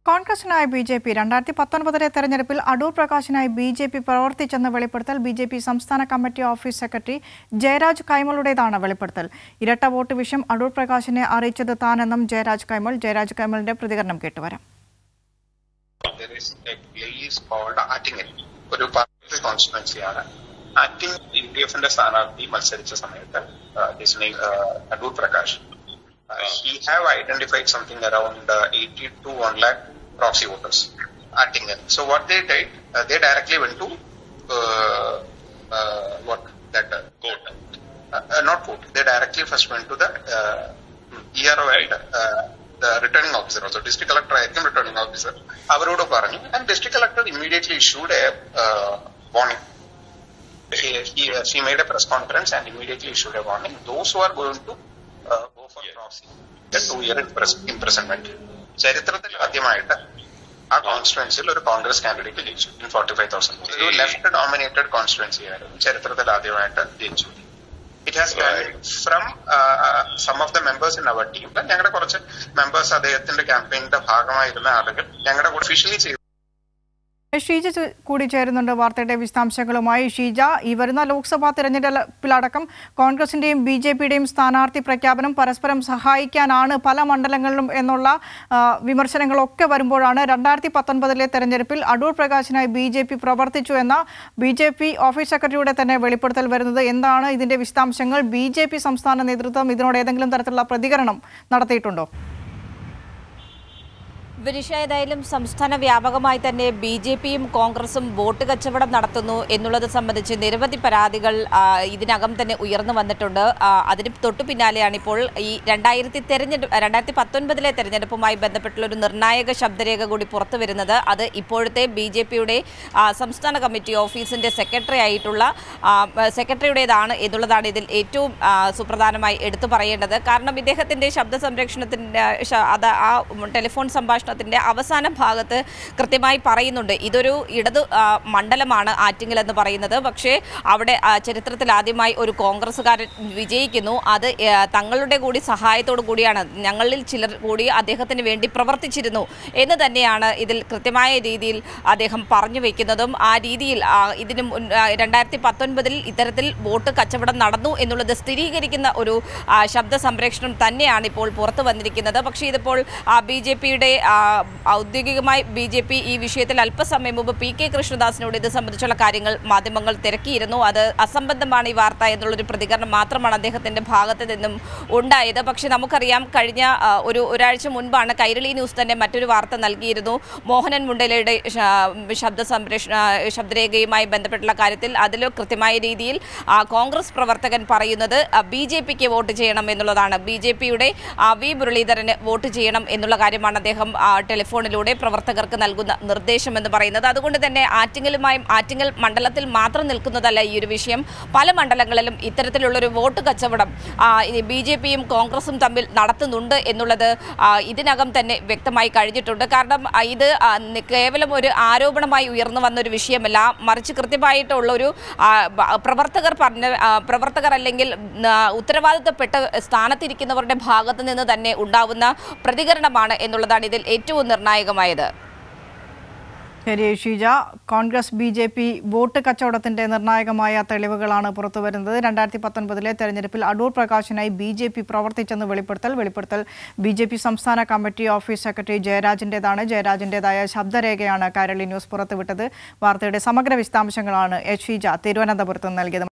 കോൺഗ്രസിനായ B J P രണ്ടായിരത്തി പത്തൊൻപതിലെ തെരഞ്ഞെടുപ്പിൽ അടൂർ പ്രകാശിനായി ബി ജെ പി പ്രവർത്തിച്ചെന്ന വെളിപ്പെടുത്തൽ ബി ജെ പി സംസ്ഥാന കമ്മിറ്റി ഓഫീസ് സെക്രട്ടറി ജയരാജ് കൈമളുടേതാണ് വെളിപ്പെടുത്തൽ ഇരട്ട വോട്ട് വിഷയം അടൂർ പ്രകാശിനെ അറിയിച്ചത് താനെന്നും ജയരാജ് കൈമൾ ജയരാജ് കൈമളിന്റെ പ്രതികരണം കേട്ടുവരാം there is a place called Attingal ഒരു പാർലമെന്ററി കോൺസ്റ്റിറ്റ്യുവൻസിയാണ് ആറ്റിങ് യു ഡി എഫിന്റെ സ്ഥാനാർത്ഥി മത്സരിച്ച സമയത്ത് his name Adoor Prakash he have identified something around eighty to one lakh proxy voters Attingal so what they did they directly when to what that uh, court uh, uh, not court they directly first went to the uh, ERO and uh, the returning officer also district collector ആയിരിക്കും returning officer അവരോട് പറഞ്ഞു and district collector immediately issued a uh, warning he, he, uh, she made a press conference and immediately issued a warning those who are going to uh, go for proxy the two year impris- imprisonment ചരിത്രത്തിൽ ആദ്യമായിട്ട് ആ കോൺസ്റ്റിറ്റ്യുവൻസിയിൽ ഒരു Congress candidate ജയിച്ചു in forty five thousand ഒരു left dominated constituency ആയിരുന്നു ചരിത്രത്തിൽ ആദ്യമായിട്ട് ജയിച്ചു it has from some of the members in our team ഞങ്ങളുടെ കുറച്ച് മെമ്പേഴ്സ് അദ്ദേഹത്തിന്റെ ക്യാമ്പയിന്റെ ഭാഗമായിരുന്ന ആളുകൾ ഞങ്ങളുടെ കൂടെ ഒഫീഷ്യലി ചെയ്തു ഷീജ ചു- കൂടി ചേരുന്നുണ്ട് വാർത്തയുടെ വിശദാംശങ്ങളുമായി ഷീജ ഈ വരുന്ന ലോക്സഭാ തെരഞ്ഞെടുപ്പിലടക്കം കോൺഗ്രസിന്റെയും ബി ജെ പിയുടെയും സ്ഥാനാർത്ഥി പ്രഖ്യാപനം പരസ്പരം സഹായിക്കാനാണ് പല മണ്ഡലങ്ങളിലും എന്നുള്ള ആ, വിമർശനങ്ങളൊക്കെ വരുമ്പോഴാണ് രണ്ടായിരത്തി പത്തൊൻപതിലെ തെരഞ്ഞെടുപ്പിൽ അടൂർ പ്രകാശിനായി ബി ജെ പി പ്രവർത്തിച്ചു എന്ന ബി ജെ പി ഓഫീസ് സെക്രട്ടറിയുടെ തന്നെ വെളിപ്പെടുത്തൽ വരുന്നത് എന്താണ് ഇതിന്റെ വിശദാംശങ്ങൾ ബി ജെ പി സംസ്ഥാന നേതൃത്വം ഇതിനോട് ഏതെങ്കിലും തരത്തിലുള്ള പ്രതികരണം നടത്തിയിട്ടുണ്ടോ വിനിഷ ഏതായാലും സംസ്ഥാന വ്യാപകമായി തന്നെ ബി ജെ പിയും കോൺഗ്രസും വോട്ട് കച്ചവടം നടത്തുന്നു എന്നുള്ളത് സംബന്ധിച്ച് നിരവധി പരാതികൾ ആ, ഇതിനകം തന്നെ ഉയർന്നു വന്നിട്ടുണ്ട് ആ, അതിന് തൊട്ടു പിന്നാലെയാണ് ഇപ്പോൾ ഈ രണ്ടായിരത്തി തെരഞ്ഞെടുപ്പ് രണ്ടായിരത്തി പത്തൊൻപതിലെ തെരഞ്ഞെടുപ്പുമായി ബന്ധപ്പെട്ടുള്ള ഒരു നിർണായക ശബ്ദരേഖ കൂടി പുറത്തു വരുന്നത് അത് ഇപ്പോഴത്തെ ബി ജെ പിയുടെ സംസ്ഥാന കമ്മിറ്റി ഓഫീസിന്റെ സെക്രട്ടറി ആയിട്ടുള്ള ആ, സെക്രട്ടറിയുടേതാണ് എന്നുള്ളതാണ് ഇതിൽ ഏറ്റവും ആ, സുപ്രധാനമായി എടുത്തു പറയേണ്ടത് കാരണം ഇദ്ദേഹത്തിന്റെ ശബ്ദ സംരക്ഷണത്തിന്റെ ശ- അത് ആ ടെലിഫോൺ സംഭാഷണത്തിന്റെ അവസാന ഭാഗത്ത് കൃത്യമായി പറയുന്നുണ്ട് ഇതൊരു ഇടത് ആ, മണ്ഡലമാണ് ആറ്റിങ്ങൽ എന്ന് പറയുന്നത് പക്ഷേ അവിടെ ആ, ചരിത്രത്തിൽ ആദ്യമായി ഒരു കോൺഗ്രസ്സുകാരൻ വിജയിക്കുന്നു അത് ആ, തങ്ങളുടെ കൂടി സഹായത്തോടു കൂടിയാണ് ഞങ്ങളിൽ ചിലർ കൂടി അദ്ദേഹത്തിന് വേണ്ടി പ്രവർത്തിച്ചിരുന്നു എന്ന് തന്നെയാണ് ഇതിൽ കൃത്യമായ രീതിയിൽ അദ്ദേഹം പറഞ്ഞു വെക്കുന്നതും ആ രീതിയിൽ ആ, ഇതിന് മുൻ- ആ, രണ്ടായിരത്തി പത്തൊൻപതിൽ ഇത്തരത്തിൽ വോട്ട് കച്ചവടം നടന്നു എന്നുള്ളത് സ്ഥിരീകരിക്കുന്ന ഒരു ആ, ശബ്ദ സംരക്ഷണം തന്നെയാണ് ഇപ്പോൾ പുറത്തു വന്നിരിക്കുന്നത് പക്ഷേ ഇതിപ്പോൾ ബി ജെ പിയുടെ ഔദ്യോഗികമായി ബി ജെ പി ഈ വിഷയത്തിൽ അല്പസമയം മുമ്പ് പി കെ കൃഷ്ണദാസിനോട് ഇത് സംബന്ധിച്ചുള്ള കാര്യങ്ങൾ മാധ്യമങ്ങൾ തിരക്കിയിരുന്നു അത് അസംബന്ധമാണ് ഈ വാർത്ത എന്നുള്ളൊരു പ്രതികരണം മാത്രമാണ് അദ്ദേഹത്തിന്റെ ഭാഗത്ത് നിന്നും ഉണ്ടായത് പക്ഷേ നമുക്കറിയാം കഴിഞ്ഞ ആ, ഒരു ഒരാഴ്ച മുൻപാണ് കൈരളി ന്യൂസ് തന്നെ മറ്റൊരു വാർത്ത നൽകിയിരുന്നു മോഹനൻ മുണ്ടലയുടെ ശ- ശബ്ദ സംരക്ഷണ ശബ്ദരേഖയുമായി ബന്ധപ്പെട്ടുള്ള കാര്യത്തിൽ അതിൽ കൃത്യമായ രീതിയിൽ ആ, കോൺഗ്രസ് പ്രവർത്തകൻ പറയുന്നത് ബി ജെ പിക്ക് വോട്ട് ചെയ്യണം എന്നുള്ളതാണ് ബി ജെ പിയുടെ വി മുരളീധരന് വോട്ട് ചെയ്യണം എന്നുള്ള കാര്യമാണ് അദ്ദേഹം ആ, ടെലിഫോണിലൂടെ പ്രവർത്തകർക്ക് നൽകുന്ന നിർദ്ദേശം എന്ന് പറയുന്നത് അതുകൊണ്ട് തന്നെ ആറ്റിങ്ങലുമായും ആറ്റിങ്ങൽ മണ്ഡലത്തിൽ മാത്രം നിൽക്കുന്നതല്ല ഈ ഒരു വിഷയം പല മണ്ഡലങ്ങളിലും ഇത്തരത്തിലുള്ളൊരു വോട്ട് കച്ചവടം ബി ജെ പിയും കോൺഗ്രസും തമ്മിൽ നടത്തുന്നുണ്ട് എന്നുള്ളത് ആ, ഇതിനകം തന്നെ വ്യക്തമായി കഴിഞ്ഞിട്ടുണ്ട് കാരണം ആ, ഇത് ആ, നി- കേവലം ഒരു ആരോപണമായി ഉയർന്നു വന്ന ഒരു വിഷയമല്ല മറിച്ച് കൃത്യമായിട്ടുള്ള ഒരു ആ, ബ- പ്രവർത്തകർ പറഞ്ഞ ആ, പ്രവർത്തകർ അല്ലെങ്കിൽ ആ, ഉത്തരവാദിത്തപ്പെട്ട സ്ഥാനത്തിരിക്കുന്നവരുടെ ഭാഗത്ത് നിന്ന് തന്നെ ഉണ്ടാവുന്ന പ്രതികരണമാണ് എന്നുള്ളതാണ് ഇതിൽ ഏറ്റവും നിർണായകമായത് ശരി Sheeja Congress B J P vote കച്ചവടത്തിന്റെ നിർണായകമായ തെളിവുകളാണ് പുറത്തുവരുന്നത് രണ്ടായിരത്തി പത്തൊൻപതിലെ തെരഞ്ഞെടുപ്പിൽ അടൂർ പ്രകാശിനായി ബി ജെ പി പ്രവർത്തിച്ചെന്ന് വെളിപ്പെടുത്തൽ വെളിപ്പെടുത്തൽ ബി ജെ പി സംസ്ഥാന കമ്മിറ്റി ഓഫീസ് സെക്രട്ടറി ജയരാജിൻ്റെതാണ് ജയരാജിൻ്റെതായ ശബ്ദരേഖയാണ് കൈരളി ന്യൂസ് പുറത്തുവിട്ടത് വാർത്തയുടെ സമഗ്ര വിശദാംശങ്ങളാണ് എച്ച് ഷീജ തിരുവനന്തപുരത്ത് നൽകിയത്